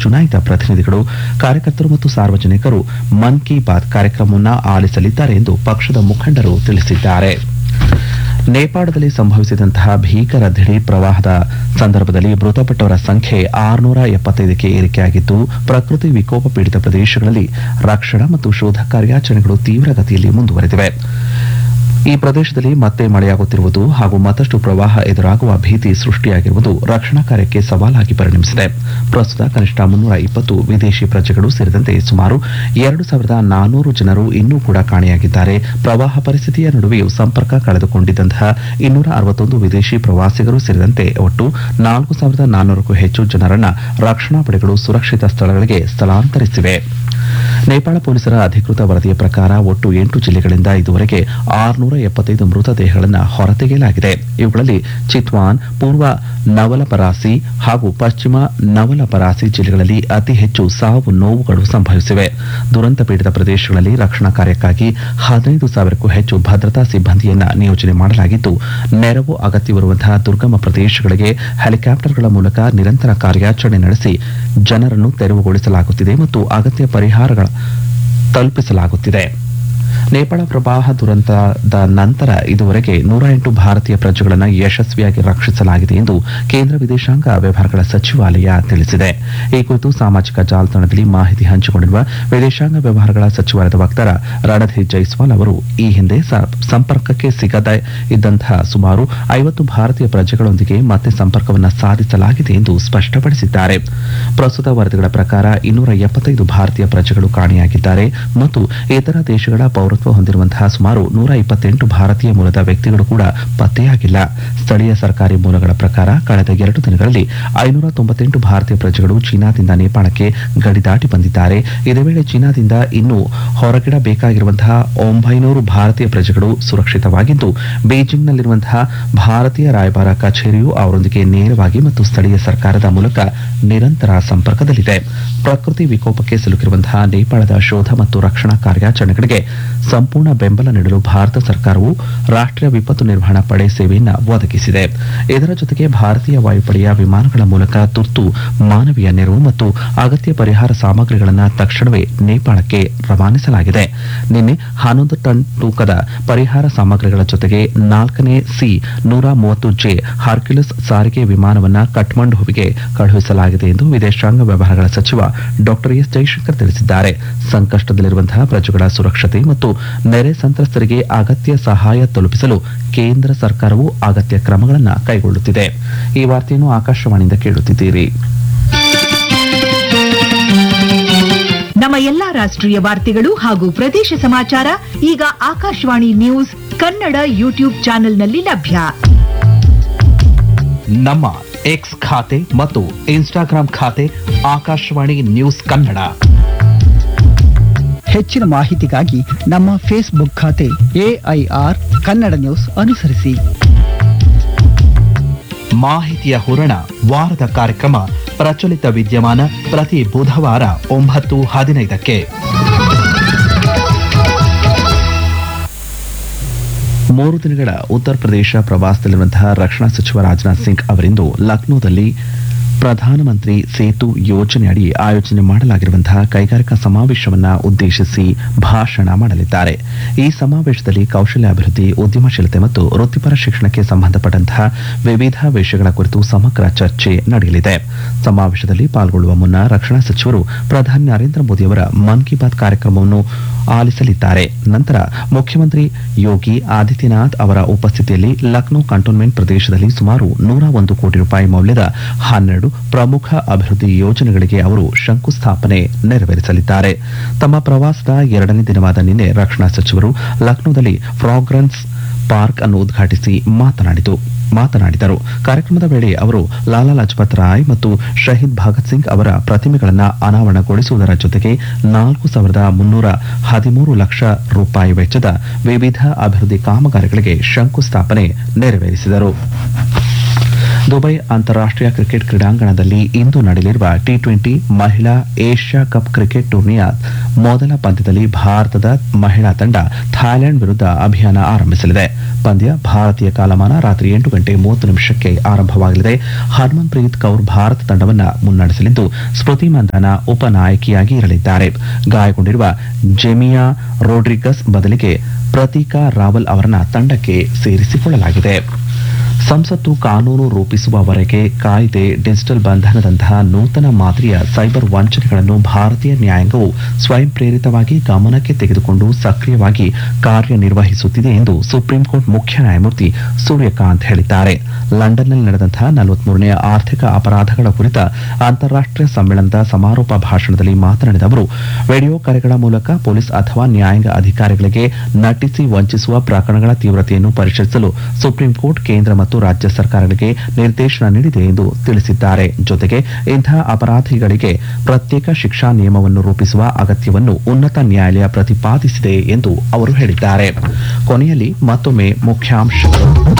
ಚುನಾಯಿತ ಪ್ರತಿನಿಧಿಗಳು ಕಾರ್ಯಕರ್ತರು ಮತ್ತು ಸಾರ್ವಜನಿಕರು ಮನ್ ಕಿ ಬಾತ್ ಕಾರ್ಯಕ್ರಮವನ್ನು ಆಲಿಸಲಿದ್ದಾರೆ ಎಂದು ಪಕ್ಷದ ಮುಖಂಡರು ತಿಳಿಸಿದ್ದಾರೆ ನೇಪಾಳದಲ್ಲಿ ಸಂಭವಿಸಿದಂತಹ ಭೀಕರ ದಿಢೀರ್ ಪ್ರವಾಹದ ಸಂದರ್ಭದಲ್ಲಿ ಮೃತಪಟ್ಟವರ ಸಂಖ್ಯೆ ಆರುನೂರ ಎಪ್ಪತ್ತೈದಕ್ಕೆ ಏರಿಕೆಯಾಗಿದ್ದು ಪ್ರಕೃತಿ ವಿಕೋಪ ಪೀಡಿತ ಪ್ರದೇಶಗಳಲ್ಲಿ ರಕ್ಷಣಾ ಮತ್ತು ಶೋಧ ಕಾರ್ಯಾಚರಣೆಗಳು ತೀವ್ರಗತಿಯಲ್ಲಿ ಮುಂದುವರೆದಿವೆ ಈ ಪ್ರದೇಶದಲ್ಲಿ ಮತ್ತೆ ಮಳೆಯಾಗುತ್ತಿರುವುದು ಹಾಗೂ ಮತ್ತಷ್ಟು ಪ್ರವಾಹ ಎದುರಾಗುವ ಭೀತಿ ಸೃಷ್ಟಿಯಾಗಿರುವುದು ರಕ್ಷಣಾ ಕಾರ್ಯಕ್ಕೆ ಸವಾಲಾಗಿ ಪರಿಣಮಿಸಿದೆ ಪ್ರಸ್ತುತ ಕನಿಷ್ಠ ಮುನ್ನೂರ ಇಪ್ಪತ್ತು ವಿದೇಶಿ ಪ್ರಜೆಗಳು ಸೇರಿದಂತೆ ಸುಮಾರು ಎರಡು ಸಾವಿರದ ನಾನ್ನೂರು ಜನರು ಇನ್ನೂ ಕೂಡ ಕಾಣೆಯಾಗಿದ್ದಾರೆ ಪ್ರವಾಹ ಪರಿಸ್ಥಿತಿಯ ನಡುವೆಯೂ ಸಂಪರ್ಕ ಕಳೆದುಕೊಂಡಿದ್ದಂತಹ ಇನ್ನೂರ ಅರವತ್ತೊಂದು ವಿದೇಶಿ ಪ್ರವಾಸಿಗರು ಸೇರಿದಂತೆ ಒಟ್ಟು ನಾಲ್ಕು ಸಾವಿರದ ನಾನ್ನೂರಕ್ಕೂ ಹೆಚ್ಚು ಜನರನ್ನ ರಕ್ಷಣಾ ಪಡೆಗಳು ಸುರಕ್ಷಿತ ಸ್ಥಳಗಳಿಗೆ ಸ್ಥಳಾಂತರಿಸಿವೆ ನೇಪಾಳ ಪೊಲೀಸರ ಅಧಿಕೃತ ವರದಿಯ ಪ್ರಕಾರ ಒಟ್ಟು ಎಂಟು ಜಿಲ್ಲೆಗಳಿಂದ ಇದುವರೆಗೆ ಆರುನೂರ ಎಪ್ಪತ್ತೈದು ಮೃತದೇಹಗಳನ್ನು ಹೊರತೆಗೆಯಲಾಗಿದೆ ಇವುಗಳಲ್ಲಿ ಚಿತ್ವಾನ್ ಪೂರ್ವ ನವಲಪರಾಸಿ ಹಾಗೂ ಪಶ್ಚಿಮ ನವಲಪರಾಸಿ ಜಿಲ್ಲೆಗಳಲ್ಲಿ ಅತಿ ಹೆಚ್ಚು ಸಾವು ನೋವುಗಳು ಸಂಭವಿಸಿವೆ ದುರಂತ ಪೀಡಿತ ಪ್ರದೇಶಗಳಲ್ಲಿ ರಕ್ಷಣಾ ಕಾರ್ಯಕ್ಕಾಗಿ ಹದಿನೈದು ಸಾವಿರಕ್ಕೂ ಹೆಚ್ಚು ಭದ್ರತಾ ಸಿಬ್ಬಂದಿಯನ್ನ ನಿಯೋಜನೆ ಮಾಡಲಾಗಿದ್ದು ನೆರವು ಅಗತ್ಯವಿರುವಂತಹ ದುರ್ಗಮ ಪ್ರದೇಶಗಳಿಗೆ ಹೆಲಿಕಾಪ್ಟರ್ಗಳ ಮೂಲಕ ನಿರಂತರ ಕಾರ್ಯಾಚರಣೆ ನಡೆಸಿ ಜನರನ್ನು ತೆರವುಗೊಳಿಸಲಾಗುತ್ತಿದೆ ಮತ್ತು ಅಗತ್ಯ ಪರಿಹಾರಗಳ ತಲುಪಿಸಲಾಗುತ್ತಿದೆ ನೇಪಾಳ ಪ್ರವಾಹ ದುರಂತದ ನಂತರ ಇದುವರೆಗೆ ನೂರ ಎಂಟು ಭಾರತೀಯ ಪ್ರಜೆಗಳನ್ನು ಯಶಸ್ವಿಯಾಗಿ ರಕ್ಷಿಸಲಾಗಿದೆ ಎಂದು ಕೇಂದ್ರ ವಿದೇಶಾಂಗ ವ್ಯವಹಾರಗಳ ಸಚಿವಾಲಯ ತಿಳಿಸಿದೆ ಈ ಕುರಿತು ಸಾಮಾಜಿಕ ಜಾಲತಾಣದಲ್ಲಿ ಮಾಹಿತಿ ಹಂಚಿಕೊಂಡಿರುವ ವಿದೇಶಾಂಗ ವ್ಯವಹಾರಗಳ ಸಚಿವಾಲಯದ ವಕ್ತಾರ ರಣಧೀರ್ ಜೈಸ್ವಾಲ್ ಅವರು ಈ ಹಿಂದೆ ಸ- ಸಂಪರ್ಕಕ್ಕೆ ಸಿಗದೇ ಇದ್ದಂತಹ ಸುಮಾರು ಐವತ್ತು ಭಾರತೀಯ ಪ್ರಜೆಗಳೊಂದಿಗೆ ಮತ್ತೆ ಸಂಪರ್ಕವನ್ನು ಸಾಧಿಸಲಾಗಿದೆ ಎಂದು ಸ್ಪಷ್ಟಪಡಿಸಿದ್ದಾರೆ ಪ್ರಸ್ತುತ ವರದಿಗಳ ಪ್ರಕಾರ ಇನ್ನೂರ ಎಪ್ಪತ್ತೈದು ಭಾರತೀಯ ಪ್ರಜೆಗಳು ಕಾಣೆಯಾಗಿದ್ದಾರೆ ಮತ್ತು ಇತರ ದೇಶಗಳ ಪೌರತ್ವ ಹೊಂದಿರುವಂತಹ ಸುಮಾರು ನೂರ ಇಪ್ಪತ್ತೆಂಟು ಭಾರತೀಯ ಮೂಲದ ವ್ಯಕ್ತಿಗಳು ಕೂಡ ಪತ್ತೆಯಾಗಿಲ್ಲ ಸ್ಥಳೀಯ ಸರ್ಕಾರಿ ಮೂಲಗಳ ಪ್ರಕಾರ ಕಳೆದ ಎರಡು ದಿನಗಳಲ್ಲಿ ಐನೂರ ತೊಂಬತ್ತೆಂಟು ಭಾರತೀಯ ಪ್ರಜೆಗಳು ಚೀನಾದಿಂದ ನೇಪಾಳಕ್ಕೆ ಗಡಿ ದಾಟಿ ಬಂದಿದ್ದಾರೆ ಇದೇ ವೇಳೆ ಚೀನಾದಿಂದ ಇನ್ನೂ ಹೊರಗಿಡಬೇಕಾಗಿರುವಂತಹ ಒಂಬೈನೂರು ಭಾರತೀಯ ಪ್ರಜೆಗಳು ಸುರಕ್ಷಿತವಾಗಿದ್ದು ಬೀಜಿಂಗ್ನಲ್ಲಿರುವಂತಹ ಭಾರತೀಯ ರಾಯಭಾರ ಕಚೇರಿಯು ಅವರೊಂದಿಗೆ ನೇರವಾಗಿ ಮತ್ತು ಸ್ಥಳೀಯ ಸರ್ಕಾರದ ಮೂಲಕ ನಿರಂತರ ಸಂಪರ್ಕದಲ್ಲಿದೆ ಪ್ರಕೃತಿ ವಿಕೋಪಕ್ಕೆ ಸಿಲುಕಿರುವಂತಹ ನೇಪಾಳದ ಶೋಧ ಮತ್ತು ರಕ್ಷಣಾ ಕಾರ್ಯಾಚರಣೆಗಳಿಗೆ ಸಂಪೂರ್ಣ ಬೆಂಬಲ ನೀಡಲು ಭಾರತ ಸರ್ಕಾರವು ರಾಷ್ಟ್ರೀಯ ವಿಪತ್ತು ನಿರ್ವಹಣಾ ಪಡೆ ಸೇವೆಯನ್ನು ಒದಗಿಸಿದೆ ಇದರ ಜೊತೆಗೆ ಭಾರತೀಯ ವಾಯುಪಡೆಯ ವಿಮಾನಗಳ ಮೂಲಕ ತುರ್ತು ಮಾನವೀಯ ನೆರವು ಮತ್ತು ಅಗತ್ಯ ಪರಿಹಾರ ಸಾಮಗ್ರಿಗಳನ್ನು ತಕ್ಷಣವೇ ನೇಪಾಳಕ್ಕೆ ರವಾನಿಸಲಾಗಿದೆ ನಿನ್ನೆ ಹನ್ನೊಂದು ಟನ್ ತೂಕದ ಪರಿಹಾರ ಸಾಮಗ್ರಿಗಳ ಜೊತೆಗೆ ನಾಲ್ಕನೇ ಸಿ ನೂರ ಮೂವತ್ತು ಜೆ ಹಾರ್ಕ್ಯುಲಸ್ ಸಾರಿಗೆ ವಿಮಾನವನ್ನ ಕಠ್ಮಂಡುವಿಗೆ ಕಳುಹಿಸಲಾಗಿದೆ ಎಂದು ವಿದೇಶಾಂಗ ವ್ಯವಹಾರಗಳ ಸಚಿವ ಡಾಕ್ಟರ್ ಎಸ್ ಜೈಶಂಕರ್ ತಿಳಿಸಿದ್ದಾರೆ ಸಂಕಷ್ಟದಲ್ಲಿರುವಂತಹ ಪ್ರಜೆಗಳ ಸುರಕ್ಷತೆ ಮತ್ತು ನೆರೆ ಸಂತ್ರಸ್ತರಿಗೆ ಅಗತ್ಯ ಸಹಾಯ ತಲುಪಿಸಲು ಕೇಂದ್ರ ಸರ್ಕಾರವು ಅಗತ್ಯ ಕ್ರಮಗಳನ್ನು ಕೈಗೊಳ್ಳುತ್ತಿದೆ ಈ ವಾರ್ತೆಯನ್ನು ಆಕಾಶವಾಣಿಯಿಂದ ಕೇಳುತ್ತಿದ್ದೀರಿ ನಮ್ಮ ಎಲ್ಲಾ ರಾಷ್ಟ್ರೀಯ ವಾರ್ತೆಗಳು ಹಾಗೂ ಪ್ರದೇಶ ಸಮಾಚಾರ ಈಗ ಆಕಾಶವಾಣಿ ನ್ಯೂಸ್ ಕನ್ನಡ ಯೂಟ್ಯೂಬ್ ಚಾನೆಲ್ನಲ್ಲಿ ಲಭ್ಯ ನಮ್ಮ ಎಕ್ಸ್ ಖಾತೆ ಮತ್ತು ಇನ್ಸ್ಟಾಗ್ರಾಂ ಖಾತೆ ಆಕಾಶವಾಣಿ ನ್ಯೂಸ್ ಕನ್ನಡ ಹೆಚ್ಚಿನ ಮಾಹಿತಿಗಾಗಿ ನಮ್ಮ ಫೇಸ್ಬುಕ್ ಖಾತೆ ಎಐಆರ್ ಕನ್ನಡ ನ್ಯೂಸ್ ಅನುಸರಿಸಿ ಮಾಹಿತಿಯ ಹೂರಣ ವಾರದ ಕಾರ್ಯಕ್ರಮ ಪ್ರಚಲಿತ ವಿದ್ಯಮಾನ ಪ್ರತಿ ಬುಧವಾರ ಒಂಬತ್ತು ಹದಿನೈದಕ್ಕೆ ಮೂರು ದಿನಗಳ ಉತ್ತರ ಪ್ರದೇಶ ಪ್ರವಾಸದಲ್ಲಿರುವಂತಹ ರಕ್ಷಣಾ ಸಚಿವ ರಾಜನಾಥ್ ಸಿಂಗ್ ಅವರಿಂದು ಲಕ್ನೋದಲ್ಲಿ ಪ್ರಧಾನಮಂತ್ರಿ ಸೇತು ಯೋಜನೆಯಡಿ ಆಯೋಜನೆ ಮಾಡಲಾಗಿರುವಂತಹ ಕೈಗಾರಿಕಾ ಸಮಾವೇಶವನ್ನ ಉದ್ದೇಶಿಸಿ ಭಾಷಣ ಮಾಡಲಿದ್ದಾರೆ ಈ ಸಮಾವೇಶದಲ್ಲಿ ಕೌಶಲ್ಯಾಭಿವೃದ್ಧಿ ಉದ್ಯಮಶೀಲತೆ ಮತ್ತು ವೃತ್ತಿಪರ ಶಿಕ್ಷಣಕ್ಕೆ ಸಂಬಂಧಪಟ್ಟಂತಹ ವಿವಿಧ ವಿಷಯಗಳ ಕುರಿತು ಸಮಗ್ರ ಚರ್ಚೆ ನಡೆಯಲಿದೆ ಸಮಾವೇಶದಲ್ಲಿ ಪಾಲ್ಗೊಳ್ಳುವ ಮುನ್ನ ರಕ್ಷಣಾ ಸಚಿವರು ಪ್ರಧಾನಿ ನರೇಂದ್ರ ಮೋದಿಯವರ ಮನ್ ಕಿ ಬಾತ್ ಕಾರ್ಯಕ್ರಮವನ್ನು ಆಲಿಸಲಿದ್ದಾರೆ ನಂತರ ಮುಖ್ಯಮಂತ್ರಿ ಯೋಗಿ ಆದಿತ್ಯನಾಥ್ ಅವರ ಉಪಸ್ಥಿತಿಯಲ್ಲಿ ಲಕ್ನೋ ಕಂಟೋನ್ಮೆಂಟ್ ಪ್ರದೇಶದಲ್ಲಿ ಸುಮಾರು ನೂರ ಒಂದು ಕೋಟಿ ರೂಪಾಯಿ ಮೌಲ್ಯದ ಹನ್ನೆರಡು ಪ್ರಮುಖ ಅಭಿವೃದ್ಧಿ ಯೋಜನೆಗಳಿಗೆ ಅವರು ಶಂಕುಸ್ಥಾಪನೆ ನೆರವೇರಿಸಲಿದ್ದಾರೆ ತಮ್ಮ ಪ್ರವಾಸದ ಎರಡನೇ ದಿನವಾದ ನಿನ್ನೆ ರಕ್ಷಣಾ ಸಚಿವರು ಲಕ್ನೋದಲ್ಲಿ ಫ್ರಾಗ್ರೆನ್ಸ್ ಪಾರ್ಕ್ ಅನ್ನು ಉದ್ಘಾಟಿಸಿ ಮಾತನಾಡಿತು ಮಾತನಾಡಿದರು ಕಾರ್ಯಕ್ರಮದ ವೇಳೆ ಅವರು ಲಾಲಾ ಲಜಪತ್ ರಾಯ್ ಮತ್ತು ಶಹೀದ್ ಭಗತ್ ಸಿಂಗ್ ಅವರ ಪ್ರತಿಮೆಗಳನ್ನು ಅನಾವರಣಗೊಳಿಸುವುದರ ಜೊತೆಗೆ ನಾಲ್ಕು ಸಾವಿರದ ಮುನ್ನೂರ ಹದಿಮೂರು ಲಕ್ಷ ರೂಪಾಯಿ ವೆಚ್ಚದ ವಿವಿಧ ಅಭಿವೃದ್ಧಿ ಕಾಮಗಾರಿಗಳಿಗೆ ಶಂಕುಸ್ಥಾಪನೆ ನೆರವೇರಿಸಿದರು ದುಬೈ ಅಂತಾರಾಷ್ಟ್ರೀಯ ಕ್ರಿಕೆಟ್ ಕ್ರೀಡಾಂಗಣದಲ್ಲಿ ಇಂದು ನಡೆಯಲಿರುವ ಟಿ ಟ್ವೆಂಟಿ ಮಹಿಳಾ ಏಷ್ಯಾ ಕಪ್ ಕ್ರಿಕೆಟ್ ಟೂರ್ನಿಯ ಮೊದಲ ಪಂದ್ಯದಲ್ಲಿ ಭಾರತದ ಮಹಿಳಾ ತಂಡ ಥಾಯ್ಲೆಂಡ್ ವಿರುದ್ಧ ಅಭಿಯಾನ ಆರಂಭಿಸಲಿದೆ ಪಂದ್ಯ ಭಾರತೀಯ ಕಾಲಮಾನ ರಾತ್ರಿ ಎಂಟು ಗಂಟೆ ಮೂವತ್ತು ನಿಮಿಷಕ್ಕೆ ಆರಂಭವಾಗಲಿದೆ ಹರ್ಮನ್ಪ್ರೀತ್ ಕೌರ್ ಭಾರತ ತಂಡವನ್ನು ಮುನ್ನಡೆಸಲಿದ್ದು ಸ್ಮೃತಿ ಮಂದನ ಉಪನಾಯಕಿಯಾಗಿ ಇರಲಿದ್ದಾರೆ ಗಾಯಗೊಂಡಿರುವ ಜೆಮಿಯಾ ರೋಡ್ರಿಗಸ್ ಬದಲಿಗೆ ಪ್ರತೀಕಾ ರಾವಲ್ ಅವರನ್ನ ತಂಡಕ್ಕೆ ಸೇರಿಸಿಕೊಳ್ಳಲಾಗಿದೆ ಸಂಸತ್ತು ಕಾನೂನು ರೂಪಿಸುವವರೆಗೆ ಕಾಯ್ದೆ ಡಿಜಿಟಲ್ ಬಂಧನದಂತಹ ನೂತನ ಮಾದರಿಯ ಸೈಬರ್ ವಂಚನೆಗಳನ್ನು ಭಾರತೀಯ ನ್ಯಾಯಾಂಗವು ಸ್ವಯಂ ಪ್ರೇರಿತವಾಗಿ ಗಮನಕ್ಕೆ ತೆಗೆದುಕೊಂಡು ಸಕ್ರಿಯವಾಗಿ ಕಾರ್ಯನಿರ್ವಹಿಸುತ್ತಿದೆ ಎಂದು ಸುಪ್ರೀಂ ಕೋರ್ಟ್ ಮುಖ್ಯ ನ್ಯಾಯಮೂರ್ತಿ ಸೂರ್ಯಕಾಂತ್ ಹೇಳಿದ್ದಾರೆ ಲಂಡನ್ನಲ್ಲಿ ನಡೆದಂತಹ ನಲವತ್ಮೂರನೇ ಆರ್ಥಿಕ ಅಪರಾಧಗಳ ಕುರಿತ ಅಂತಾರಾಷ್ಟ್ರೀಯ ಸಮ್ಮೇಳನದ ಸಮಾರೋಪ ಭಾಷಣದಲ್ಲಿ ಮಾತನಾಡಿದ ಅವರು ವಿಡಿಯೋ ಕರೆಗಳ ಮೂಲಕ ಪೊಲೀಸ್ ಅಥವಾ ನ್ಯಾಯಾಂಗ ಅಧಿಕಾರಿಗಳಿಗೆ ನಟಿಸಿ ವಂಚಿಸುವ ಪ್ರಕರಣಗಳ ತೀವ್ರತೆಯನ್ನು ಪರಿಶೀಲಿಸಲು ಸುಪ್ರೀಂ ಕೋರ್ಟ್ ಕೇಂದ್ರ ಮತ್ತು ರಾಜ್ಯ ಸರ್ಕಾರಗಳಿಗೆ ನಿರ್ದೇಶನ ನೀಡಿದೆ ಎಂದು ತಿಳಿಸಿದ್ದಾರೆ ಜೊತೆಗೆ ಇಂತಹ ಅಪರಾಧಿಗಳಿಗೆ ಪ್ರತ್ಯೇಕ ಶಿಕ್ಷಾ ನಿಯಮವನ್ನು ರೂಪಿಸುವ ಅಗತ್ಯವನ್ನು ಉನ್ನತ ನ್ಯಾಯಾಲಯ ಪ್ರತಿಪಾದಿಸಿದೆ ಎಂದು ಅವರು ಹೇಳಿದ್ದಾರೆ ಕೊನೆಯಲ್ಲಿ ಮತ್ತೊಮ್ಮೆ ಮುಖ್ಯಾಂಶಗಳು